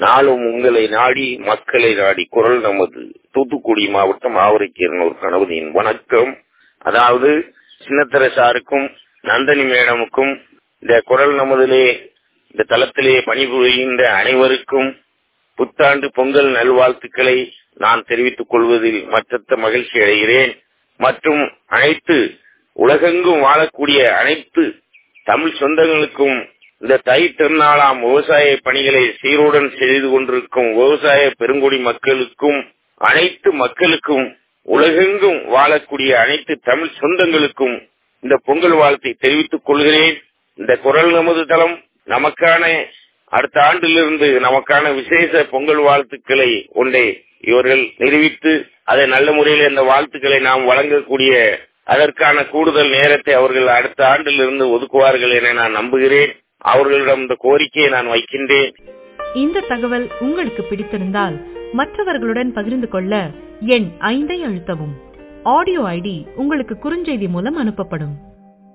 நாளும் உங்களை நாடி மக்களை நாடி குரல் நமது தூத்துக்குடி மாவட்டம் ஆவரைக்கீரனூர் கணபதியின் வணக்கம் அதாவது சின்னத்தர சாருக்கும் நந்தனி மேடமுக்கும் இந்த குரல் நமதிலே இந்த தளத்திலே பணிபுரிகின்ற அனைவருக்கும் புத்தாண்டு பொங்கல் நல்வாழ்த்துக்களை நான் தெரிவித்துக் கொள்வதில் மற்றத்த மகிழ்ச்சி அடைகிறேன் மற்றும் அனைத்து உலகெங்கும் வாழக்கூடிய அனைத்து தமிழ் சொந்தங்களுக்கும் இந்த தை திருநாளாம் விவசாய பணிகளை சீருடன் செய்து கொண்டிருக்கும் விவசாய பெருங்குடி மக்களுக்கும் அனைத்து மக்களுக்கும் உலகெங்கும் வாழக்கூடிய அனைத்து தமிழ் சொந்தங்களுக்கும் இந்த பொங்கல் வாழ்த்தை தெரிவித்துக் கொள்கிறேன் இந்த குரல் நமது தளம் நமக்கான அடுத்த ஆண்டிலிருந்து நமக்கான விசேஷ பொங்கல் வாழ்த்துக்களை ஒன்றை இவர்கள் நிரூபித்து அதை நல்ல முறையில் இந்த வாழ்த்துக்களை நாம் வழங்கக்கூடிய அதற்கான கூடுதல் நேரத்தை அவர்கள் அடுத்த ஆண்டிலிருந்து ஒதுக்குவார்கள் என நான் நம்புகிறேன் அவர்களிடம் இந்த கோரிக்கையை நான் வைக்கின்றேன் இந்த தகவல் உங்களுக்கு பிடித்திருந்தால் மற்றவர்களுடன் பகிர்ந்து கொள்ள எண் ஐந்தை அழுத்தவும் ஆடியோ ஐடி உங்களுக்கு குறுஞ்செய்தி மூலம் அனுப்பப்படும்